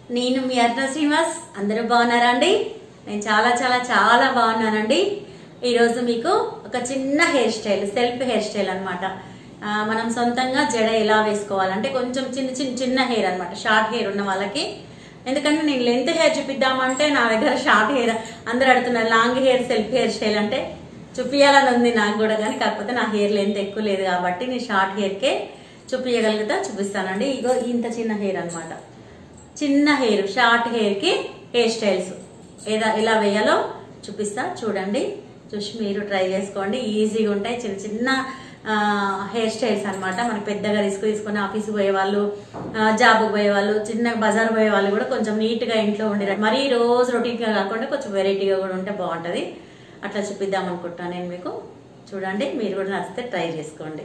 నేను మీ అర్ణ శ్రీనివాస్ అందరూ బాగున్నారా అండి నేను చాలా చాలా చాలా బాగున్నానండి ఈరోజు మీకు ఒక చిన్న hair style self hair style అనమాట మనం సొంతంగా జడ ఎలా వేసుకోవాలంటే కొంచెం చిన్న చిన్న చిన్న హెయిర్ అనమాట షార్ట్ హెయిర్ ఉన్న వాళ్ళకి ఎందుకంటే నేను లెంత్ హెయిర్ చూపిద్దామంటే నా దగ్గర షార్ట్ హెయిర్ అందరూ అడుగుతున్నారు long hair self hair style అంటే చూపించాలని ఉంది నాకు కూడా కానీ కాకపోతే నా హెయిర్ లెంత్ ఎక్కువ లేదు కాబట్టి నేను షార్ట్ హెయిర్కే చూపించగలుగుతా చూపిస్తానండి ఇగో ఇంత చిన్న హెయిర్ అన్నమాట చిన్న హెయిర్ షార్ట్ హెయిర్కి హెయిర్ స్టైల్స్ ఏదా ఎలా వేయాలో చూపిస్తా చూడండి చూసి మీరు ట్రై చేసుకోండి ఈజీగా ఉంటాయి చిన్న చిన్న హెయిర్ స్టైల్స్ అన్నమాట మనకి పెద్దగా రిస్క్ తీసుకొని ఆఫీస్కి పోయే వాళ్ళు జాబ్కి పోయే వాళ్ళు చిన్న బజార్ పోయే వాళ్ళు కూడా కొంచెం నీట్గా ఇంట్లో ఉండే మరీ రోజు రొటీన్గా కాకుండా కొంచెం వెరైటీగా కూడా ఉంటే బాగుంటుంది అట్లా చూపిద్దాం అనుకుంటున్నాను నేను మీకు చూడండి మీరు కూడా నచ్చితే ట్రై చేసుకోండి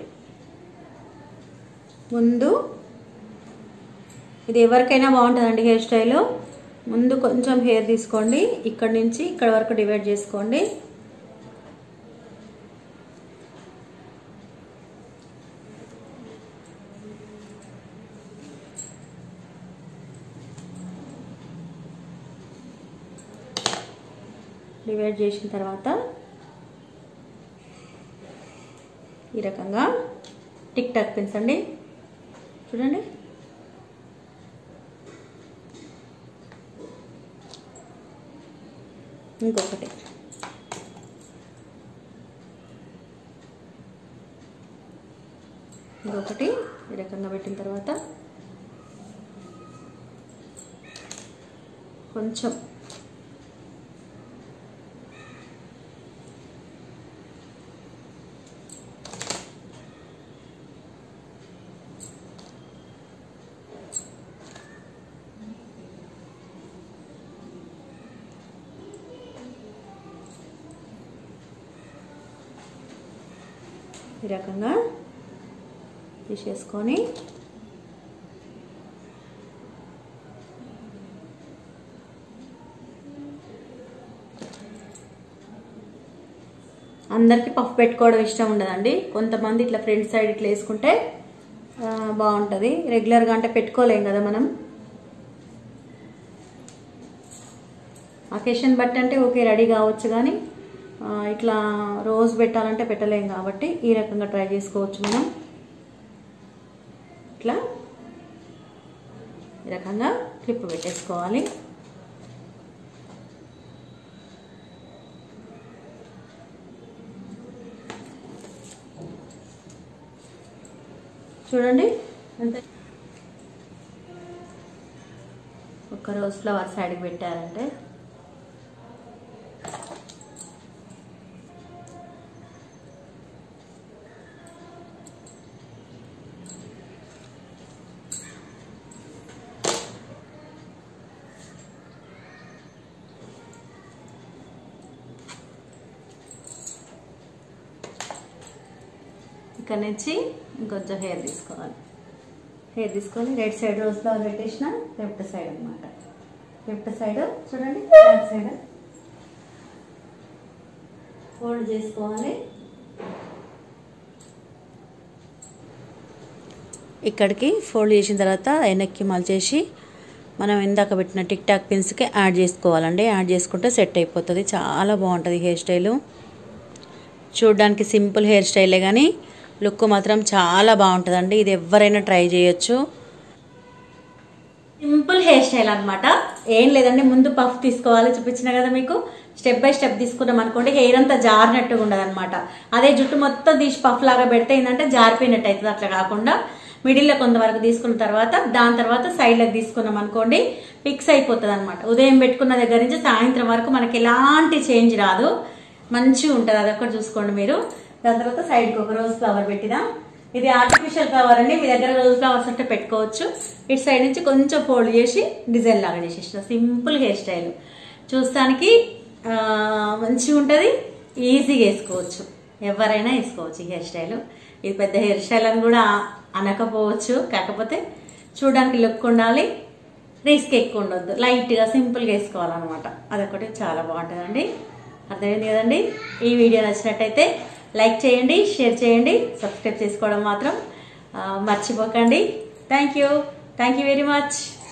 ముందు ఇది ఎవరికైనా బాగుంటుందండి హెయిర్ స్టైల్ ముందు కొంచెం హెయిర్ తీసుకోండి ఇక్కడ నుంచి ఇక్కడ వరకు డివైడ్ చేసుకోండి డివైడ్ చేసిన తర్వాత ఈ రకంగా టిక్ టాక్ పెన్స్ అండి చూడండి ఇంకొకటి ఇంకొకటి ఈ రకంగా పెట్టిన తర్వాత కొంచెం ఈ రకంగా తీసేసుకొని అందరికి పఫ్ పెట్టుకోవడం ఇష్టం ఉండదండి కొంతమంది ఇట్లా ఫ్రంట్ సైడ్ ఇట్లా వేసుకుంటే బాగుంటుంది రెగ్యులర్గా అంటే పెట్టుకోలేం కదా మనం అకేషన్ బట్టి అంటే ఓకే రెడీ కావచ్చు కానీ ఇట్లా రోజు పెట్టాలంటే పెట్టలేం కాబట్టి ఈ రకంగా ట్రై చేసుకోవచ్చు మనం ఇట్లా ఈ రకంగా క్లిప్ పెట్టేసుకోవాలి చూడండి అంతే ఒక రోజ్ ఫ్లవర్ సైడ్కి పెట్టారంటే ఇక్కడ నుంచి ఇంకొంచెం హెయిర్ తీసుకోవాలి హెయిర్ తీసుకొని రైట్ సైడ్ రోజ్ ఫ్లవర్ పెట్టేసిన లెఫ్ట్ సైడ్ అనమాట లెఫ్ట్ సైడ్ చూడండి రైట్ సైడ్ ఫోల్డ్ చేసుకోవాలి ఇక్కడికి ఫోల్డ్ చేసిన తర్వాత వెనక్కి మలిచేసి మనం ఇందాక పెట్టిన టిక్ టాక్ పిన్స్కి యాడ్ చేసుకోవాలండి యాడ్ చేసుకుంటే సెట్ అయిపోతుంది చాలా బాగుంటుంది హెయిర్ స్టైలు చూడడానికి సింపుల్ హెయిర్ స్టైలే కానీ లుక్ మాత్రం చాలా బాగుంటుందండి ఇది ఎవరైనా ట్రై చేయొచ్చు సింపుల్ హెయిర్ స్టైల్ అనమాట ఏం లేదండి ముందు పఫ్ తీసుకోవాలి చూపించిన కదా మీకు స్టెప్ బై స్టెప్ తీసుకున్నాం అనుకోండి హెయిర్ అంతా జారినట్టుగా ఉండదు అనమాట అదే జుట్టు మొత్తం తీసి పఫ్ లాగా పెడితే ఏంటంటే జారిపోయినట్టు అవుతుంది అట్లా కాకుండా మిడిల్లో కొంతవరకు తీసుకున్న తర్వాత దాని తర్వాత సైడ్లకు తీసుకున్నాం అనుకోండి ఫిక్స్ అయిపోతుంది అనమాట ఉదయం పెట్టుకున్న దగ్గర నుంచి సాయంత్రం వరకు మనకి ఎలాంటి చేంజ్ రాదు మంచిగా ఉంటుంది అదొకటి చూసుకోండి మీరు దాని తర్వాత సైడ్కి ఒక రోజ్ ఫ్లవర్ పెట్టిదాం ఇది ఆర్టిఫిషియల్ ఫ్లవర్ అండి మీ దగ్గర రోజ్ ఫ్లవర్స్ అంటే పెట్టుకోవచ్చు ఇటు సైడ్ నుంచి కొంచెం ఫోల్డ్ చేసి డిజైన్ లాగా చేసేసిన సింపుల్ హెయిర్ స్టైల్ చూస్తానికి మంచిగా ఉంటుంది ఈజీగా వేసుకోవచ్చు ఎవరైనా వేసుకోవచ్చు ఈ హెయిర్ స్టైల్ ఇది పెద్ద హెయిర్ స్టైల్ అని కూడా అనకపోవచ్చు కాకపోతే చూడడానికి లుక్ ఉండాలి రిస్క్ ఎక్కువ ఉండొద్దు లైట్గా సింపుల్గా వేసుకోవాలన్నమాట అదొకటి చాలా బాగుంటుందండి అర్థమైంది కదండి ఈ వీడియో నచ్చినట్టయితే లైక్ చేయండి షేర్ చేయండి సబ్స్క్రైబ్ చేసుకోవడం మాత్రం ఆ, మర్చిపోకండి thank you thank you very much